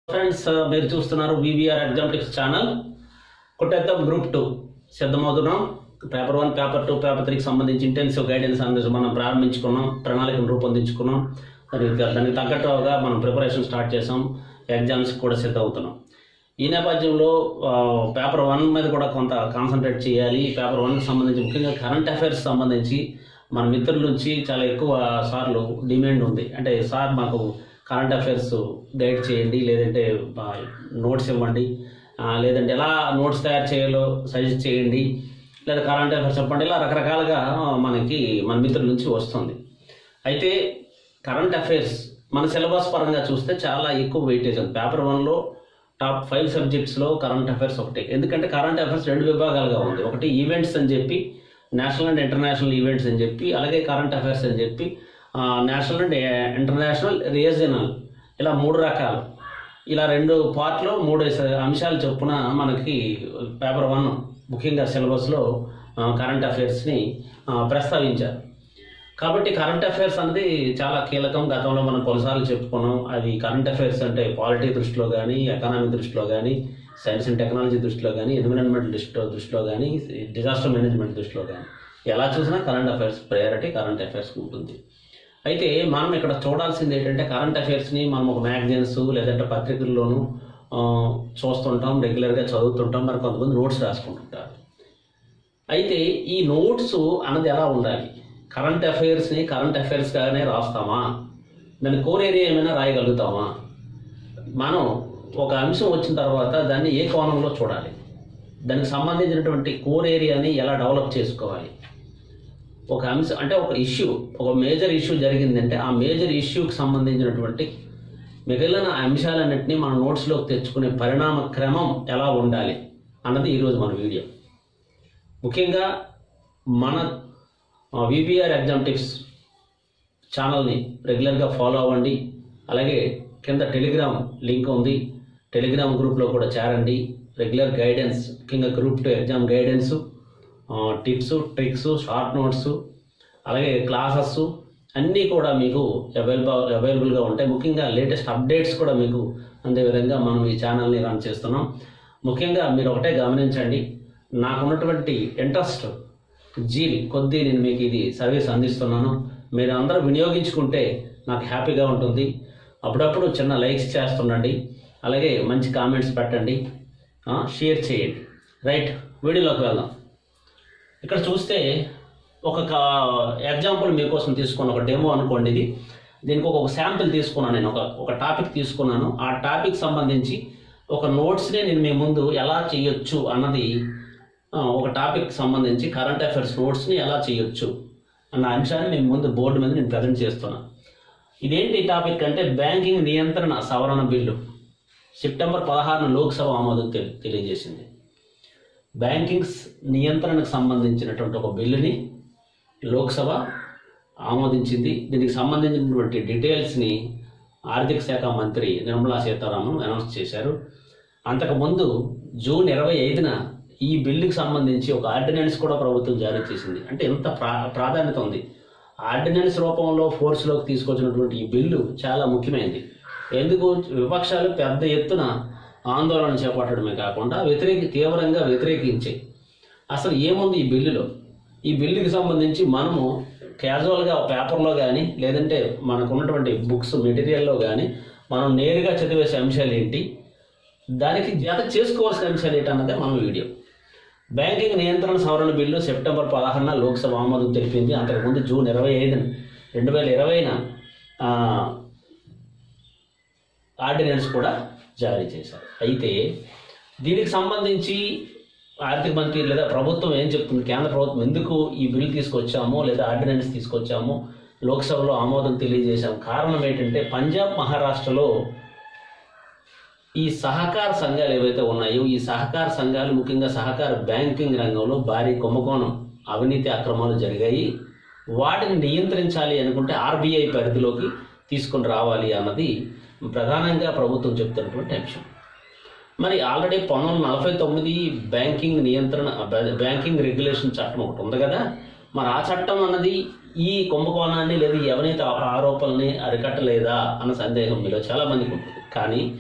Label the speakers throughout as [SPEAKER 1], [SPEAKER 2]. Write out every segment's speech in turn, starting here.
[SPEAKER 1] friends మీరు చూస్తున్నారు VVR ఎగ్జామ్టిక్స్ ఛానల్ కొట్టేద్దాం గ్రూప్ టూ సిద్ధమవుతున్నాం paper one paper two paper త్రీకి సంబంధించి ఇంటెన్సివ్ గైడెన్స్ అనేది మనం ప్రారంభించుకున్నాం ప్రణాళికను రూపొందించుకున్నాం దానికి దానికి తగ్గట్టుగా మనం ప్రిపరేషన్ స్టార్ట్ చేసాం ఎగ్జామ్స్ కూడా సిద్ధమవుతున్నాం ఈ నేపథ్యంలో ఆ, పేపర్ వన్ మీద కూడా కొంత కాన్సన్ట్రేట్ చేయాలి పేపర్ వన్కి సంబంధించి ముఖ్యంగా కరెంట్ అఫైర్స్ సంబంధించి మన మిత్రుల నుంచి చాలా ఎక్కువ సార్లు డిమాండ్ ఉంది అంటే సార్ మాకు కరెంట్ అఫైర్స్ గైడ్ చేయండి లేదంటే నోట్స్ ఇవ్వండి ఆ, లేదంటే ఎలా నోట్స్ తయారు చేయాలో సజెస్ట్ చేయండి లేదా కరెంట్ అఫైర్స్ చెప్పండి ఇలా రకరకాలుగా మనకి మన మిత్రుల నుంచి వస్తుంది అయితే కరెంట్ అఫైర్స్ మన సిలబస్ పరంగా చూస్తే చాలా ఎక్కువ వెయిటేజ్ ఉంది పేపర్ వన్లో టాప్ ఫైవ్ సబ్జెక్ట్స్లో కరెంట్ అఫైర్స్ ఒకటి ఎందుకంటే కరెంట్ అఫైర్స్ రెండు విభాగాలుగా ఉంది ఒకటి ఈవెంట్స్ అని చెప్పి నేషనల్ అండ్ ఇంటర్నేషనల్ ఈవెంట్స్ అని చెప్పి అలాగే కరెంట్ అఫైర్స్ అని చెప్పి నేషనల్ అండ్ ఇంటర్నేషనల్ రీజనల్ ఇలా మూడు రకాలు ఇలా రెండు పార్ట్లో మూడు స- అంశాలు చొప్పున మనకి పేపర్ వన్ ముఖ్యంగా సిలబస్లో కరెంట్ అఫైర్స్ని ప్రస్తావించారు కాబట్టి కరెంట్ అఫైర్స్ అనేది చాలా కీలకం గతంలో మనం కొన్నిసార్లు చెప్పుకున్నాం అది కరెంట్ అఫైర్స్ అంటే పాలిటీ దృష్టిలో కానీ ఎకనామీ దృష్టిలో కానీ సైన్స్ అండ్ టెక్నాలజీ దృష్టిలో కానీ ఎన్విరాన్మెంట్ దృష్టిలో దృష్టిలో కానీ డిజాస్టర్ మేనేజ్మెంట్ దృష్టిలో కానీ ఎలా చూసినా current affairs priority current affairs ఉంటుంది అయితే మనం ఇక్కడ చూడాల్సింది ఏంటంటే కరెంట్ అఫైర్స్ని మనం ఒక మ్యాగజైన్స్ లేదంటే పత్రికల్లోనూ ఆ, చూస్తుంటాం రెగ్యులర్గా చదువుతుంటాం మరి కొంతమంది నోట్స్ రాసుకుంటుంటారు అయితే ఈ నోట్స్ అన్నది ఎలా ఉండాలి కరెంట్ అఫైర్స్ని కరెంట్ అఫైర్స్గానే రాస్తామా దాని కోర్ ఏరియా ఏమైనా రాయగలుగుతామా మనం ఒక అంశం వచ్చిన తర్వాత దాన్ని ఏ కోణంలో చూడాలి దానికి సంబంధించినటువంటి కోర్ ఏరియాని ఎలా డెవలప్ చేసుకోవాలి ఒక అంశం అంటే ఒక ఇష్యూ ఒక మేజర్ ఇష్యూ జరిగిందంటే ఆ మేజర్ ఇష్యూకి సంబంధించినటువంటి మిగిలిన అంశాలన్నింటినీ మన నోట్స్లోకి తెచ్చుకునే పరిణామ క్రమం ఎలా ఉండాలి అన్నది ఈరోజు మన వీడియో ముఖ్యంగా మన విపిఆర్ ఎగ్జామ్ టిప్స్ ఛానల్ని రెగ్యులర్గా ఫాలో అవ్వండి అలాగే కింద టెలిగ్రామ్ లింక్ ఉంది టెలిగ్రామ్ గ్రూప్లో కూడా చేరండి రెగ్యులర్ గైడెన్స్ ముఖ్యంగా group two exam guidance tips tricks short notes అలాగే క్లాసెస్ అన్నీ కూడా మీకు అవైలబుల్ అవైలబుల్గా ఉంటాయి ముఖ్యంగా లేటెస్ట్ అప్డేట్స్ కూడా మీకు అందే విధంగా మనం ఈ ఛానల్ని రన్ చేస్తున్నాం ముఖ్యంగా మీరు ఒకటే గమనించండి నాకున్నటువంటి ఇంట్రెస్ట్ జీల్ కొద్దీ నేను మీకు ఇది సర్వీస్ అందిస్తున్నాను మీరు అందరూ వినియోగించుకుంటే నాకు హ్యాపీగా ఉంటుంది అప్పుడప్పుడు చిన్న లైక్స్ చేస్తుండండి అలాగే మంచి కామెంట్స్ పెట్టండి ఆ, షేర్ చేయండి రైట్ వీడియోలోకి వెళ్దాం ఇక్కడ చూస్తే ఒక ఎగ్జాంపుల్ మీకోసం తీసుకున్న ఒక డెమో అనుకోండి ఇది దీనికి ఒక శాంపిల్ తీసుకున్నాను నేను ఒక ఒక టాపిక్ తీసుకున్నాను ఆ టాపిక్ సంబంధించి ఒక నోట్స్ని నేను మీ ముందు ఎలా చేయొచ్చు అన్నది ఆ, ఒక టాపిక్ సంబంధించి కరెంట్ అఫైర్స్ నోట్స్ని ఎలా చేయొచ్చు అన్న అంశాన్ని మేము ముందు బోర్డు మీద నేను ప్రజెంట్ చేస్తున్నాను ఇదేంటి టాపిక్ అంటే బ్యాంకింగ్ నియంత్రణ సవరణ బిల్లు సెప్టెంబర్ పదహారున లోక్సభ ఆమోదం తెలి- తెలియజేసింది బ్యాంకింగ్స్ నియంత్రణకు సంబంధించినటువంటి ఒక బిల్లుని లోక్సభ ఆమోదించింది దీనికి సంబంధించినటువంటి డీటెయిల్స్ని ఆర్థిక శాఖ మంత్రి నిర్మలా సీతారామన్ అనౌన్స్ చేశారు అంతకుముందు జూన్ ఇరవై ఐదున ఈ బిల్లుకి సంబంధించి ఒక ఆర్డినెన్స్ కూడా ప్రభుత్వం జారీ చేసింది అంటే ఎంత ప్రా ప్రాధాన్యత ఉంది ఆర్డినెన్స్ రూపంలో ఫోర్స్లోకి తీసుకొచ్చినటువంటి ఈ బిల్లు చాలా ముఖ్యమైనది ఎందుకు విపక్షాలు పెద్ద ఎత్తున ఆందోళన చేపట్టడమే కాకుండా వ్యతిరేక తీవ్రంగా వ్యతిరేకించాయి అసలు ఏముంది ఈ బిల్లులో ఈ బిల్లుకి సంబంధించి మనము క్యాజువల్గా పేపర్లో కానీ లేదంటే మనకు ఉన్నటువంటి బుక్స్ మెటీరియల్లో కానీ మనం నేరుగా చదివేసే అంశాలు ఏంటి దానికి జత చేసుకోవాల్సిన అంశాలు ఏంటి అన్నదే మన వీడియో బ్యాంకింగ్ నియంత్రణ సవరణ బిల్లు సెప్టెంబర్ పదహారున లోక్సభ ఆమోదం తెలిపింది అంతకుముందు జూన్ ఇరవై ఐదున రెండు వేల ఇరవైన ఆర్డినెన్స్ కూడా జారీ చేశారు అయితే దీనికి సంబంధించి ఆర్థిక మంత్రి లేదా ప్రభుత్వం ఏం చెప్తుంది కేంద్ర ప్రభుత్వం ఎందుకు ఈ బిల్ తీసుకొచ్చామో లేదా ఆర్డినెన్స్ తీసుకొచ్చామో లోక్సభలో ఆమోదం తెలియజేశాం కారణం ఏంటంటే పంజాబ్ మహారాష్ట్రలో ఈ సహకార సంఘాలు ఏవైతే ఉన్నాయో ఈ సహకార సంఘాలు ముఖ్యంగా సహకార బ్యాంకింగ్ రంగంలో భారీ కుంభకోణం అవినీతి అక్రమాలు జరిగాయి వాటిని నియంత్రించాలి అనుకుంటే ఆర్బీఐ పరిధిలోకి తీసుకొని రావాలి అన్నది ప్రధానంగా ప్రభుత్వం చెప్తున్నటువంటి అంశం మరి ఆల్రెడీ పంతొమ్మిది వందల నలభై తొమ్మిది బ్యాంకింగ్ నియంత్రణ బ్యా- బ్యాంకింగ్ రెగ్యులేషన్ చట్టం ఒకటి ఉంది కదా మరి ఆ చట్టం అన్నది ఈ కుంభకోణాన్ని లేదా ఈ అవినీతి ఆ- ఆరోపణల్ని అరికట్టలేదా అన్న సందేహం మీలో చాలా మందికి ఉంటుంది కానీ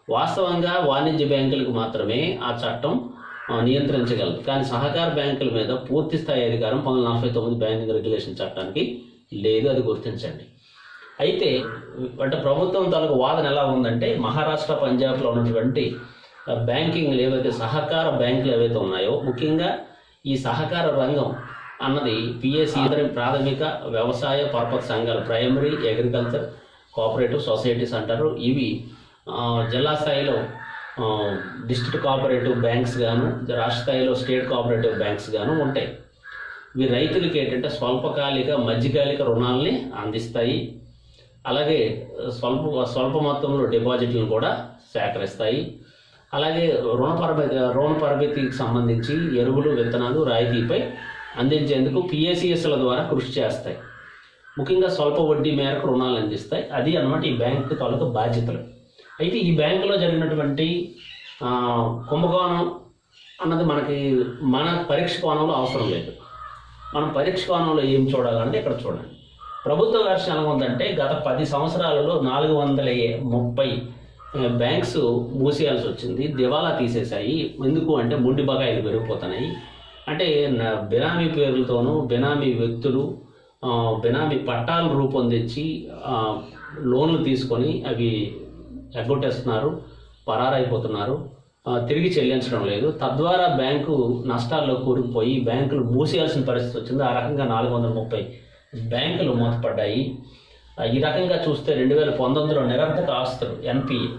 [SPEAKER 1] వాస్తవంగా వాణిజ్య బ్యాంకులకు మాత్రమే ఆ చట్టం ఆ, నియంత్రించగలదు కానీ సహకార బ్యాంకుల మీద పూర్తి స్థాయి అధికారం పంతొమ్మిది వందల నలభై తొమ్మిది బ్యాంకింగ్ రెగ్యులేషన్ చట్టానికి లేదు అది గుర్తించండి అయితే అంటే ప్రభుత్వం తాలూకు వాదన ఎలా ఉందంటే మహారాష్ట్ర పంజాబ్లో ఉన్నటువంటి ఆ, బ్యాంకింగ్లు ఏవైతే సహకార బ్యాంకులు ఏవైతే ఉన్నాయో ముఖ్యంగా ఈ సహకార రంగం అన్నది పిఎస్సి ప్రాథమిక వ్యవసాయ పరపతి సంఘాలు ప్రైమరీ అగ్రికల్చర్ కోఆపరేటివ్ సొసైటీస్ అంటారు ఇవి ఆ, జిల్లా స్థాయిలో ఆ, డిస్ట్రిక్ట్ కోఆపరేటివ్ బ్యాంక్స్ గాను రాష్ట్ర స్థాయిలో స్టేట్ కోఆపరేటివ్ బ్యాంక్స్ గాను ఉంటాయి ఇవి రైతులకి ఏంటంటే స్వల్పకాలిక మధ్యకాలిక రుణాలని అందిస్తాయి అలాగే స్వల్ప స్వల్ప మొత్తంలో డిపాజిట్లను కూడా సేకరిస్తాయి అలాగే రుణ పరపతి రుణ పరపతికి సంబంధించి ఎరువులు విత్తనాలు రాయితీపై అందించేందుకు పిఎస్సిఎస్ల ద్వారా కృషి చేస్తాయి ముఖ్యంగా స్వల్ప వడ్డీ మేరకు రుణాలు అందిస్తాయి అది అన్నమాట ఈ బ్యాంకు తాలూకు బాధ్యతలు అయితే ఈ బ్యాంకులో జరిగినటువంటి ఆ, కుంభకోణం అన్నది మనకి మన పరీక్ష కోణంలో అవసరం లేదు మనం పరీక్ష కోణంలో ఏం చూడాలంటే ఇక్కడ చూడండి ప్రభుత్వ వెర్షన్ ఎలా ఉందంటే గత పది సంవత్సరాలలో నాలుగు వందల ఏ- ముప్పై ఆ, బ్యాంక్స్ మూసేయాల్సి వచ్చింది దివాలా తీసేశాయి ఎందుకు అంటే ముండి బకాయిలు పెరిగిపోతున్నాయి అంటే నా- బినామీ పేర్లతోనూ బినామీ వ్యక్తులు ఆ, బినామీ పట్టాలు రూపొందించి ఆ, లోన్లు తీసుకొని అవి ఎగ్గొట్టేస్తున్నారు పరారైపోతున్నారు ఆ, తిరిగి చెల్లించడం లేదు తద్వారా బ్యాంకు నష్టాల్లో కూరుకుపోయి బ్యాంకులు మూసేయాల్సిన పరిస్థితి వచ్చింది ఆ రకంగా నాలుగు వందల ముప్పై బ్యాంకులు మూతపడ్డాయి ఆ, ఈ రకంగా చూస్తే రెండు వేల పంతొమ్మిదిలో నిరర్థక ఆస్తులు ఎన్పిఏ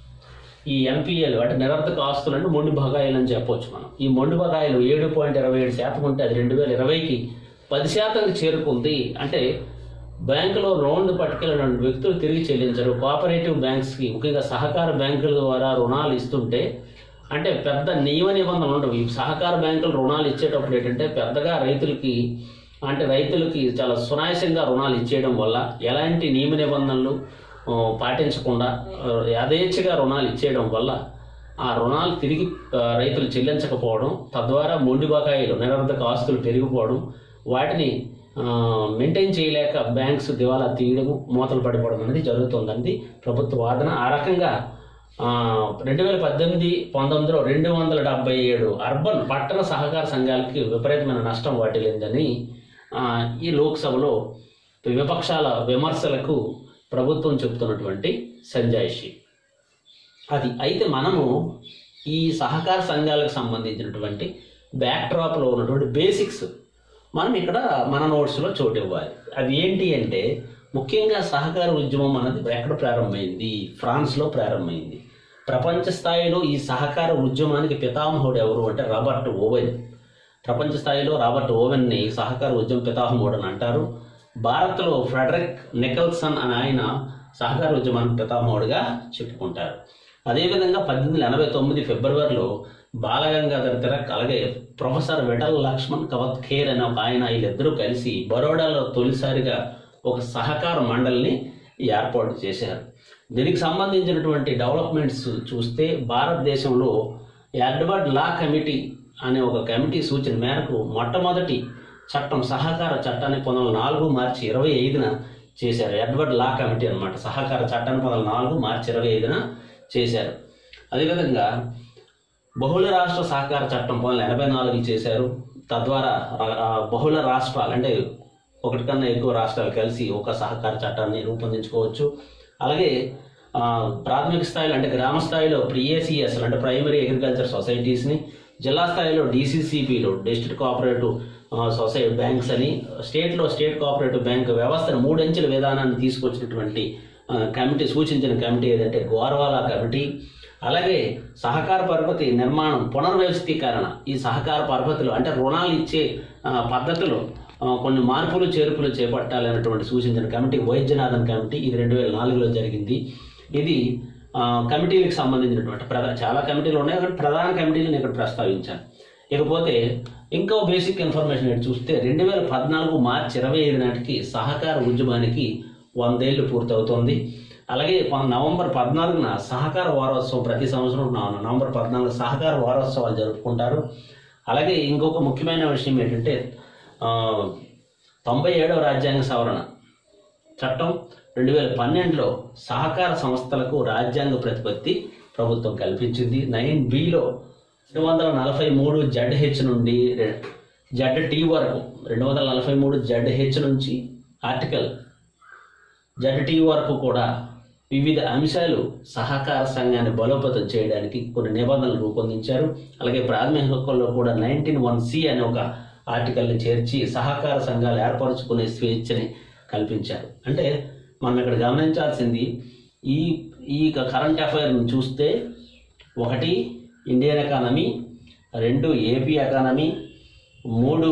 [SPEAKER 1] ఈ ఎన్పిఏలు అంటే నిరర్థక ఆస్తులు అంటే మొండి బకాయిలు అని చెప్పొచ్చు మనం ఈ మొండి బకాయిలు ఏడు పాయింట్ ఇరవై ఏడు శాతం ఉంటే అది రెండు వేల ఇరవైకి పది శాతానికి చేరుకుంది అంటే బ్యాంకులో లోన్లు పట్టుకెళ్ళిన వ్యక్తులు తిరిగి చెల్లించరు కోఆపరేటివ్ బ్యాంక్స్కి ముఖ్యంగా సహకార బ్యాంకుల ద్వారా రుణాలు ఇస్తుంటే అంటే పెద్ద నియమ నిబంధనలు ఉండవు ఈ సహకార బ్యాంకులు రుణాలు ఇచ్చేటప్పుడు ఏంటంటే పెద్దగా రైతులకి అంటే రైతులకి చాలా సునాయాసంగా రుణాలు ఇచ్చేయడం వల్ల ఎలాంటి నియమ నిబంధనలు ఆ, పాటించకుండా ఆ, యథేచ్ఛగా రుణాలు ఇచ్చేయడం వల్ల ఆ రుణాలు తిరిగి ఆ, రైతులు చెల్లించకపోవడం తద్వారా మొండి బకాయిలు నిరర్ధక ఆస్తులు పెరిగిపోవడం వాటిని మెయింటైన్ చేయలేక బ్యాంక్స్ దివాలా తీయడము మూతలు పడిపోవడం అనేది జరుగుతుందండి ప్రభుత్వ వాదన ఆ రకంగా రెండు వేల పద్దెనిమిది పంతొమ్మిదిలో రెండు వందల డెబ్బై ఏడు అర్బన్ పట్టణ సహకార సంఘాలకి విపరీతమైన నష్టం వాటిల్లిందని ఆ, ఈ లోక్సభలో విపక్షాల విమర్శలకు ప్రభుత్వం చెబుతున్నటువంటి సంజాయిషి అది అయితే మనము ఈ సహకార సంఘాలకు సంబంధించినటువంటి బ్యాక్డ్రాప్లో ఉన్నటువంటి బేసిక్స్ మనం ఇక్కడ మన నోట్స్లో చోటు ఇవ్వాలి అవి ఏంటి అంటే ముఖ్యంగా సహకార ఉద్యమం అనేది ఎక్కడ ప్రారంభమైంది ఫ్రాన్స్లో ప్రారంభమైంది ప్రపంచ స్థాయిలో ఈ సహకార ఉద్యమానికి పితామహుడు ఎవరు అంటే రాబర్ట్ ఓవెన్ ప్రపంచ స్థాయిలో రాబర్ట్ ఓవెన్ని సహకార ఉద్యమ పితామహుడు అని అంటారు భారత్లో ఫ్రెడరిక్ నికల్సన్ అని ఆయన సహకార ఉద్యమానికి పితామహుడుగా చెప్పుకుంటారు అదేవిధంగా పద్దెనిమిది వందల ఎనభై తొమ్మిది ఫిబ్రవరిలో బాలగంగాధర్ తిలక్ అలాగే ప్రొఫెసర్ విఠల్ లక్ష్మణ్ కవత్ ఖేర్ అనే ఒక ఆయన వీళ్ళిద్దరూ కలిసి బరోడాలో తొలిసారిగా ఒక సహకార మండలిని ఏర్పాటు చేశారు దీనికి సంబంధించినటువంటి డెవలప్మెంట్స్ చూస్తే భారతదేశంలో ఎడ్వర్డ్ లా కమిటీ అనే ఒక కమిటీ సూచన మేరకు మొట్టమొదటి చట్టం సహకార చట్టాన్ని పంతొమ్మిది వందల నాలుగు మార్చి ఇరవై ఐదున చేశారు ఎడ్వర్డ్ లా కమిటీ అన్నమాట సహకార చట్టాన్ని పంతొమ్మిది వందల నాలుగు మార్చి ఇరవై ఐదున చేశారు అదేవిధంగా బహుళ రాష్ట్ర సహకార చట్టం పంతొమ్మిది వందల ఎనభై నాలుగు చేశారు తద్వారా రా- ఆ బహుళ రాష్ట్రాలు అంటే ఒకటి కన్నా ఎక్కువ రాష్ట్రాలు కలిసి ఒక సహకార చట్టాన్ని రూపొందించుకోవచ్చు అలాగే ఆ, ప్రాథమిక స్థాయిలో అంటే గ్రామ స్థాయిలో ప్రిఏసిఎస్ అంటే ప్రైమరీ అగ్రికల్చర్ సొసైటీస్ని జిల్లా స్థాయిలో డిసిసిపిలు డిస్ట్రిక్ట్ కోఆపరేటివ్ సొసైటీ బ్యాంక్స్ అని స్టేట్లో స్టేట్ కోఆపరేటివ్ బ్యాంక్ వ్యవస్థను మూడంచెల విధానాన్ని తీసుకొచ్చినటువంటి ఆ, కమిటీ సూచించిన కమిటీ ఏదంటే గోర్వాలా కమిటీ అలాగే సహకార పరపతి నిర్మాణం పునర్వ్యవస్థీకరణ ఈ సహకార పరపతిలో అంటే రుణాలు ఇచ్చే ఆ, పద్ధతులు ఆ, కొన్ని మార్పులు చేర్పులు చేపట్టాలనేటువంటి సూచించిన కమిటీ వైద్యనాథన్ కమిటీ ఇది రెండు వేల నాలుగులో జరిగింది ఇది ఆ, కమిటీలకు సంబంధించినటువంటి ప్రధా చాలా కమిటీలు ఉన్నాయి కానీ ప్రధాన కమిటీలు నేను ఇక్కడ ప్రస్తావించాను ఇకపోతే ఇంకో బేసిక్ ఇన్ఫర్మేషన్ ఏంటి చూస్తే రెండు వేల పద్నాలుగు మార్చి ఇరవై ఐదు నాటికి సహకార ఉద్యమానికి వందేళ్లు పూర్తవుతోంది అలాగే ప- నవంబర్ పద్నాలుగున సహకార వారోత్సవం ప్రతి సంవత్సరం నవ- నవంబర్ పద్నాలుగు సహకార వారోత్సవాలు జరుపుకుంటారు అలాగే ఇంకొక ముఖ్యమైన విషయం ఏంటంటే ఆ, తొంభై ఏడవ రాజ్యాంగ సవరణ చట్టం రెండు వేల పన్నెండులో సహకార సంస్థలకు రాజ్యాంగ ప్రతిపత్తి ప్రభుత్వం కల్పించింది నైన్ బిలో రెండు వందల నలభై మూడు జెడ్ హెచ్ నుండి జెడ్ టీ వరకు రెండు వందల నలభై మూడు జెడ్ హెచ్ నుంచి ఆర్టికల్ జెడ్ టీ వరకు కూడా వివిధ అంశాలు సహకార సంఘాన్ని బలోపేతం చేయడానికి కొన్ని నిబంధనలు రూపొందించారు అలాగే ప్రాథమిక హక్కుల్లో కూడా నైన్టీన్ వన్ సి అనే ఒక ఆర్టికల్ని చేర్చి సహకార సంఘాలు ఏర్పరచుకునే స్వేచ్ఛని కల్పించారు అంటే మనం ఇక్కడ గమనించాల్సింది ఈ ఈ కరెంట్ అఫైర్ని చూస్తే ఒకటి ఇండియన్ ఎకానమీ రెండు ఏపీ ఎకానమీ మూడు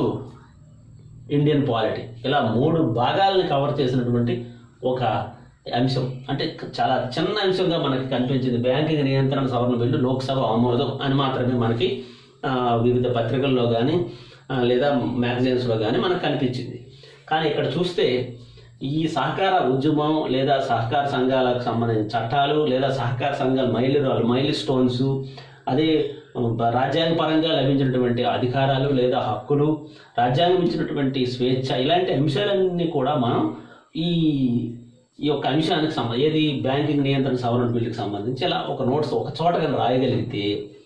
[SPEAKER 1] ఇండియన్ పాలిటీ ఇలా మూడు భాగాలను కవర్ చేసినటువంటి ఒక అంశం అంటే చాలా చిన్న అంశంగా మనకి కనిపించింది బ్యాంకింగ్ నియంత్రణ సవరణ బిల్లు లోక్సభ ఆమోదం అని మాత్రమే మనకి ఆ, వివిధ పత్రికల్లో కానీ లేదా మ్యాగజైన్స్లో కానీ మనకు కనిపించింది కానీ ఇక్కడ చూస్తే ఈ సహకార ఉద్యమం లేదా సహకార సంఘాలకు సంబంధించిన చట్టాలు లేదా సహకార సంఘాల మైలురాలు మైల్ స్టోన్స్ అదే బ- రాజ్యాంగపరంగా లభించినటువంటి అధికారాలు లేదా హక్కులు రాజ్యాంగం ఇచ్చినటువంటి స్వేచ్ఛ ఇలాంటి అంశాలన్నీ కూడా మనం ఈ ఈ యొక్క అంశానికి సంబంధించి ఏది బ్యాంకింగ్ నియంత్రణ సవరణ బిల్లుకి సంబంధించి ఇలా ఒక నోట్స్ ఒక చోట కానీ రాయగలిగితే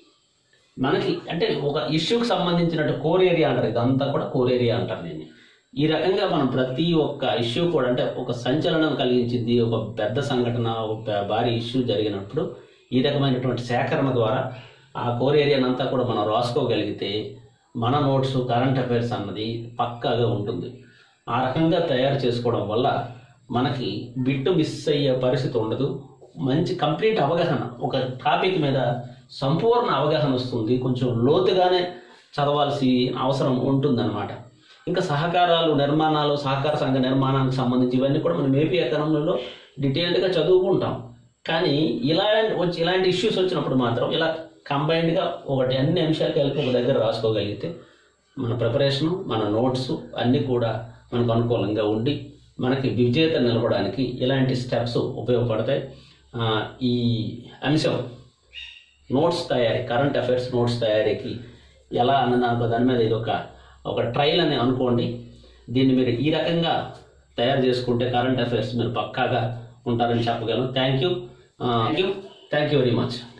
[SPEAKER 1] మనకి అంటే ఒక ఇష్యూకి సంబంధించినట్టు కోర్ ఏరియా అంటారు ఇదంతా కూడా కోర్ ఏరియా అంటారు దీన్ని ఈ రకంగా మనం ప్రతి ఒక్క ఇష్యూ కూడా అంటే ఒక సంచలనం కలిగించింది ఒక పెద్ద సంఘటన ఒక ప- భారీ ఇష్యూ జరిగినప్పుడు ఈ రకమైనటువంటి సేకరణ ద్వారా ఆ కోర్ ఏరియానంతా కూడా మనం రాసుకోగలిగితే మన నోట్స్ కరెంట్ అఫైర్స్ అన్నది పక్కాగా ఉంటుంది ఆ రకంగా తయారు చేసుకోవడం వల్ల మనకి బిట్టు మిస్ అయ్యే పరిస్థితి ఉండదు మంచి కంప్లీట్ అవగాహన ఒక టాపిక్ మీద సంపూర్ణ అవగాహన వస్తుంది కొంచెం లోతుగానే చదవాల్సి అవసరం ఉంటుందన్నమాట ఇంకా సహకారాలు నిర్మాణాలు సహకార సంఘ నిర్మాణానికి సంబంధించి ఇవన్నీ కూడా మనం ఏపీ ఎకనంలో డీటెయిల్డ్గా చదువుకుంటాం కానీ ఇలా వచ్చి ఇలాంటి ఇష్యూస్ వచ్చినప్పుడు మాత్రం ఇలా కంబైన్డ్గా ఒకటి అన్ని అంశాలు కలిపి ఒక దగ్గర రాసుకోగలిగితే మన ప్రిపరేషను మన నోట్స్ అన్నీ కూడా మనకు అనుకూలంగా ఉండి మనకి విజేత నిలవడానికి ఇలాంటి స్టెప్స్ ఉపయోగపడతాయి ఆ, ఈ అంశం నోట్స్ తయారీ కరెంట్ అఫైర్స్ నోట్స్ తయారీకి ఎలా అన్న దాని దాని మీద ఇది ఒక ఒక ట్రయల్ అని అనుకోండి దీన్ని మీరు ఈ రకంగా తయారు చేసుకుంటే కరెంట్ అఫైర్స్ మీరు పక్కాగా ఉంటారని చెప్పగలను thank you thank you thank you very much